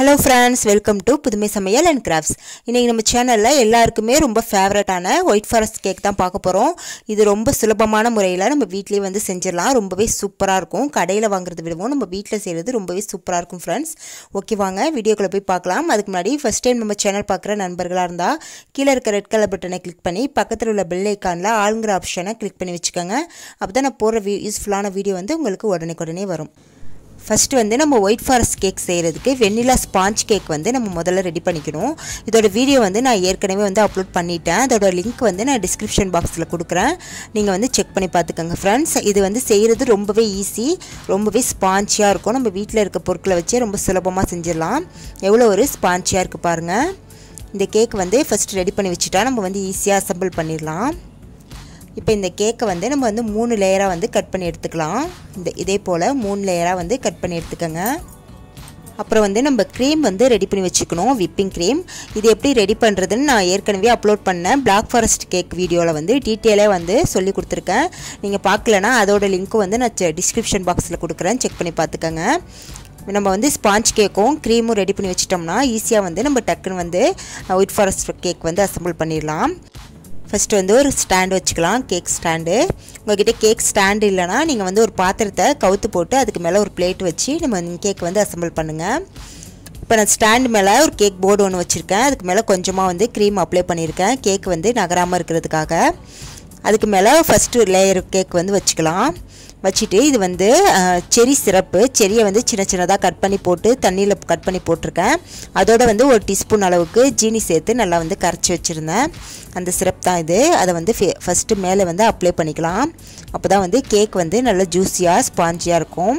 hello friends welcome to புதுமை சமையல் and crafts இன்றைக்கி நம்ம சேனலில் எல்லாருக்குமே ரொம்ப ஃபேவரட்டான ஒயிட் ஃபாரஸ்ட் கேக் தான் பார்க்க போகிறோம் இது ரொம்ப சுலபமான முறையில் நம்ம வீட்லேயே வந்து செஞ்சிடலாம் ரொம்பவே சூப்பராக இருக்கும் கடையில் வாங்குறத விடவும் நம்ம வீட்டில் செய்கிறது ரொம்பவே சூப்பராக இருக்கும் ஃப்ரெண்ட்ஸ் ஓகே வாங்க வீடியோக்குள்ளே போய் பார்க்கலாம் அதுக்கு முன்னாடி ஃபஸ்ட் டைம் நம்ம சேனல் பார்க்குற நண்பர்களாக இருந்தால் கீழே இருக்க ரெட் கலர் பட்டனை கிளிக் பண்ணி பக்கத்தில் உள்ள பெல் ஐக்கானில் ஆளுங்கிற ஆப்ஷனை கிளிக் பண்ணி வச்சுக்கோங்க அப்போ தான் நான் போடுற வீ யூஸ்ஃபுல்லான வீடியோ வந்து உங்களுக்கு உடனே உடனே வரும் ஃபஸ்ட்டு வந்து நம்ம ஒயிட் ஃபாரஸ்ட் கேக் செய்கிறதுக்கு வெண்ணிலா ஸ்பாஞ்ச் கேக் வந்து நம்ம முதல்ல ரெடி பண்ணிக்கணும் இதோட வீடியோ வந்து நான் ஏற்கனவே வந்து அப்லோட் பண்ணிட்டேன் அதோட லிங்க் வந்து நான் டிஸ்கிரிப்ஷன் பாக்ஸில் கொடுக்குறேன் நீங்கள் வந்து செக் பண்ணி பார்த்துக்கோங்க ஃப்ரெண்ட்ஸ் இது வந்து செய்கிறது ரொம்பவே ஈஸி ரொம்பவே ஸ்பான்ச்சியாக இருக்கும் நம்ம வீட்டில் இருக்க பொருட்களை வச்சே ரொம்ப சுலபமாக செஞ்சிடலாம் எவ்வளோ ஒரு ஸ்பான்ச்சியாக இருக்குது பாருங்கள் இந்த கேக் வந்து ஃபஸ்ட்டு ரெடி பண்ணி வச்சுட்டா நம்ம வந்து ஈஸியாக அசம்பிள் பண்ணிடலாம் இப்போ இந்த கேக்கை வந்து நம்ம வந்து மூணு லேயராக வந்து கட் பண்ணி எடுத்துக்கலாம் இந்த இதே போல் மூணு லேயராக வந்து கட் பண்ணி எடுத்துக்கோங்க அப்புறம் வந்து நம்ம க்ரீம் வந்து ரெடி பண்ணி வச்சுக்கணும் விப்பிங் க்ரீம் இது எப்படி ரெடி பண்ணுறதுன்னு நான் ஏற்கனவே அப்லோட் பண்ணேன் பிளாக் ஃபாரஸ்ட் கேக் வீடியோவில் வந்து டீட்டெயிலாக வந்து சொல்லி கொடுத்துருக்கேன் நீங்கள் பார்க்கலனா அதோட லிங்க்கும் வந்து நான் டிஸ்கிரிப்ஷன் பாக்ஸில் கொடுக்குறேன் செக் பண்ணி பார்த்துக்கோங்க நம்ம வந்து ஸ்பாஞ்ச் கேக்கும் க்ரீமும் ரெடி பண்ணி வச்சிட்டோம்னா ஈஸியாக வந்து நம்ம டக்குன்னு வந்து ஒயிட் ஃபாரஸ்ட் கேக் வந்து அசம்பிள் பண்ணிடலாம் ஃபஸ்ட்டு வந்து ஒரு ஸ்டாண்டு வச்சுக்கலாம் கேக் ஸ்டாண்டு உங்கள்கிட்ட கேக் ஸ்டாண்டு இல்லைனா நீங்கள் வந்து ஒரு பாத்திரத்தை கவுத்து போட்டு அதுக்கு மேலே ஒரு பிளேட் வச்சு நம்ம கேக் வந்து அசம்பிள் பண்ணுங்கள் இப்போ நான் ஸ்டாண்டு மேலே ஒரு கேக் போர்டு ஒன்று வச்சுருக்கேன் அதுக்கு மேலே கொஞ்சமாக வந்து க்ரீம் அப்ளை பண்ணியிருக்கேன் கேக் வந்து நகராமல் இருக்கிறதுக்காக அதுக்கு மேலே ஃபஸ்ட்டு லேயர் கேக் வந்து வச்சுக்கலாம் வச்சுட்டு இது வந்து செரி சிரப்பு செரியை வந்து சின்ன சின்னதாக கட் பண்ணி போட்டு தண்ணியில் கட் பண்ணி போட்டிருக்கேன் அதோட வந்து ஒரு டீஸ்பூன் அளவுக்கு ஜீனி சேர்த்து நல்லா வந்து கரைச்சி வச்சுருந்தேன் அந்த சிரப் தான் இது அதை வந்து ஃபஸ்ட்டு மேலே வந்து அப்ளை பண்ணிக்கலாம் அப்போ தான் வந்து கேக் வந்து நல்லா ஜூஸியாக ஸ்பாஞ்சியாக இருக்கும்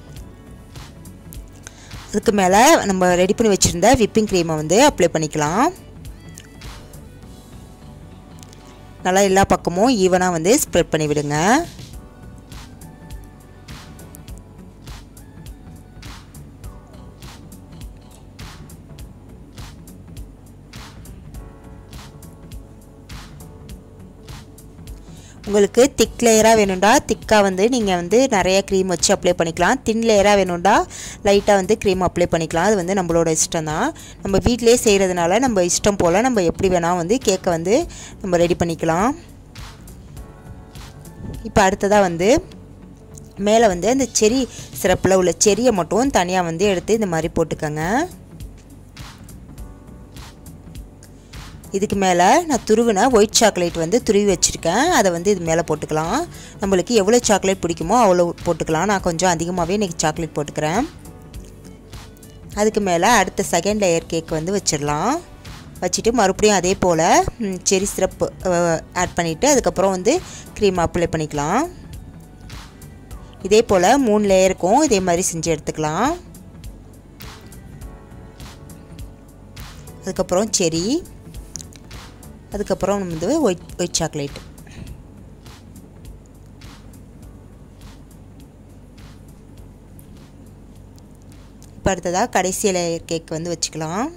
அதுக்கு மேலே நம்ம ரெடி பண்ணி வச்சுருந்த விப்பிங் க்ரீமை வந்து அப்ளை பண்ணிக்கலாம் நல்லா எல்லா பக்கமும் ஈவனாக வந்து ஸ்ப்ரெட் பண்ணி விடுங்க உங்களுக்கு திக் லேயராக வேணும்டா திக்காக வந்து நீங்கள் வந்து நிறைய க்ரீம் வச்சு அப்ளை பண்ணிக்கலாம் தின் லேயராக வேணும்டா லைட்டாக வந்து க்ரீம் அப்ளை பண்ணிக்கலாம் அது வந்து நம்மளோட இஷ்டம் தான் நம்ம வீட்டிலே செய்கிறதுனால நம்ம இஷ்டம் போல் நம்ம எப்படி வேணால் வந்து கேக்கை வந்து நம்ம ரெடி பண்ணிக்கலாம் இப்போ அடுத்ததாக வந்து மேலே வந்து அந்த செரி சிறப்பில் உள்ள செரியை மட்டும் தனியாக வந்து எடுத்து இந்த மாதிரி போட்டுக்கோங்க இதுக்கு மேலே நான் துருவின ஒயிட் சாக்லேட் வந்து துருவி வச்சுருக்கேன் அதை வந்து இது மேலே போட்டுக்கலாம் நம்மளுக்கு எவ்வளோ சாக்லேட் பிடிக்குமோ அவ்வளோ போட்டுக்கலாம் நான் கொஞ்சம் அதிகமாகவே இன்றைக்கி சாக்லேட் போட்டுக்கிறேன் அதுக்கு மேலே அடுத்த செகண்ட் லேயர் கேக் வந்து வச்சிடலாம் வச்சுட்டு மறுபடியும் அதே போல் செரி சிரப் ஆட் பண்ணிவிட்டு அதுக்கப்புறம் வந்து க்ரீம் அப்ளை பண்ணிக்கலாம் இதே போல் மூணு லேயருக்கும் இதே மாதிரி செஞ்சு எடுத்துக்கலாம் அதுக்கப்புறம் செரி அதுக்கப்புறம் நம்ம வந்து ஒயிட் ஒயிட் சாக்லேட் இப்போ அடுத்ததாக கடைசி லேயர் கேக் வந்து வச்சுக்கலாம்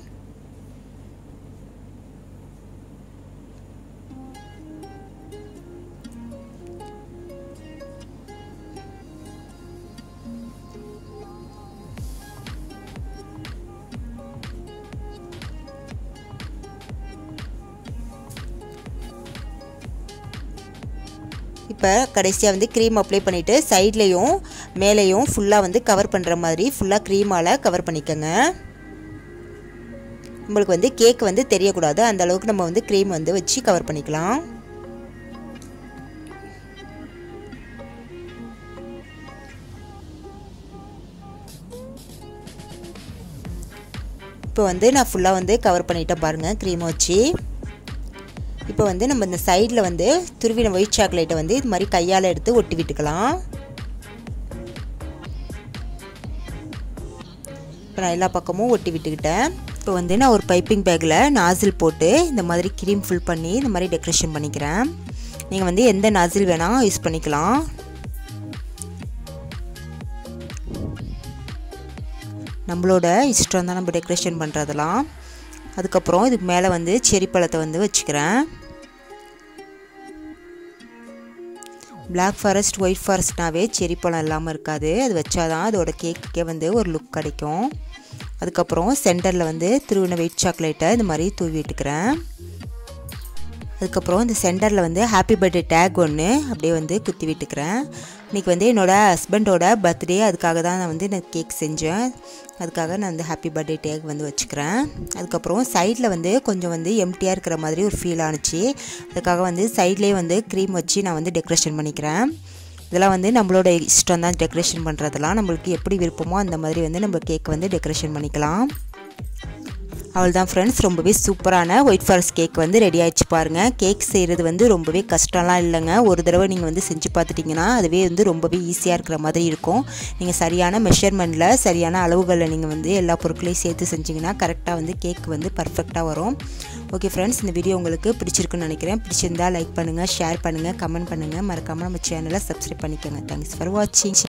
இப்போ கடைசியாக வந்து க்ரீம் அப்ளை பண்ணிவிட்டு சைட்லேயும் மேலேயும் ஃபுல்லாக வந்து கவர் பண்ணுற மாதிரி ஃபுல்லாக க்ரீமால் கவர் பண்ணிக்கோங்க நம்மளுக்கு வந்து கேக் வந்து தெரியக்கூடாது அந்த அளவுக்கு நம்ம வந்து க்ரீம் வந்து வச்சு கவர் பண்ணிக்கலாம் இப்போ வந்து நான் ஃபுல்லாக வந்து கவர் பண்ணிட்டேன் பாருங்கள் க்ரீமை வச்சு இப்போ வந்து நம்ம இந்த சைடில் வந்து துருவின ஒயிட் சாக்லேட்டை வந்து இது மாதிரி கையால் எடுத்து ஒட்டி விட்டுக்கலாம் இப்போ நான் எல்லா பக்கமும் ஒட்டி விட்டுக்கிட்டேன் இப்போ வந்து நான் ஒரு பைப்பிங் பேக்கில் நாசில் போட்டு இந்த மாதிரி க்ரீம் ஃபில் பண்ணி இந்த மாதிரி டெக்கரேஷன் பண்ணிக்கிறேன் நீங்கள் வந்து எந்த நாசில் வேணால் யூஸ் பண்ணிக்கலாம் நம்மளோட இஷ்டம் தான் நம்ம டெக்கரேஷன் பண்ணுறதெல்லாம் அதுக்கப்புறம் இதுக்கு மேலே வந்து செரி பழத்தை வந்து வச்சுக்கிறேன் பிளாக் ஃபாரஸ்ட் ஒயிட் ஃபாரஸ்ட்னாவே செரி பழம் இல்லாமல் இருக்காது அது வச்சாதான் அதோட கேக்குக்கே வந்து ஒரு லுக் கிடைக்கும் அதுக்கப்புறம் சென்டரில் வந்து திருவின வெயிட் சாக்லேட்டை இந்த மாதிரி தூவி விட்டுக்கிறேன் அதுக்கப்புறம் இந்த சென்டரில் வந்து ஹாப்பி பர்த்டே டேக் ஒன்று அப்படியே வந்து குத்தி விட்டுக்கிறேன் இன்றைக்கி வந்து என்னோடய ஹஸ்பண்டோட பர்த்டே அதுக்காக தான் நான் வந்து நான் கேக் செஞ்சேன் அதுக்காக நான் வந்து ஹாப்பி பர்த்டே டேக் வந்து வச்சுக்கிறேன் அதுக்கப்புறம் சைடில் வந்து கொஞ்சம் வந்து எம்டியாக இருக்கிற மாதிரி ஒரு ஃபீல் ஆணுச்சு அதுக்காக வந்து சைட்லேயே வந்து க்ரீம் வச்சு நான் வந்து டெக்கரேஷன் பண்ணிக்கிறேன் இதெல்லாம் வந்து நம்மளோட இஷ்டம் தான் டெக்கரேஷன் பண்ணுறதெல்லாம் நம்மளுக்கு எப்படி விருப்பமோ அந்த மாதிரி வந்து நம்ம கேக் வந்து டெக்கரேஷன் பண்ணிக்கலாம் அவள் தான் ஃப்ரெண்ட்ஸ் ரொம்பவே சூப்பரான ஒயிட் ஃபாரஸ்ட் கேக் வந்து ரெடி ஆகிடுச்சு பாருங்கள் கேக் செய்கிறது வந்து ரொம்பவே கஷ்டம்லாம் இல்லைங்க ஒரு தடவை நீங்கள் வந்து செஞ்சு பார்த்துட்டிங்கன்னா அதுவே வந்து ரொம்பவே ஈஸியாக இருக்கிற மாதிரி இருக்கும் நீங்கள் சரியான மெஷர்மெண்ட்டில் சரியான அளவுகளில் நீங்கள் வந்து எல்லா பொருட்களையும் சேர்த்து செஞ்சிங்கன்னா கரெக்டாக வந்து கேக் வந்து பர்ஃபெக்டாக வரும் ஓகே ஃப்ரெண்ட்ஸ் இந்த வீடியோ உங்களுக்கு பிடிச்சிருக்குன்னு நினைக்கிறேன் பிடிச்சிருந்தா லைக் பண்ணுங்கள் ஷேர் பண்ணுங்கள் கமெண்ட் பண்ணுங்கள் மறக்காமல் நம்ம சேனலை சப்ஸ்கிரைப் பண்ணிக்கோங்க தேங்க்ஸ் ஃபார் வாட்சிங்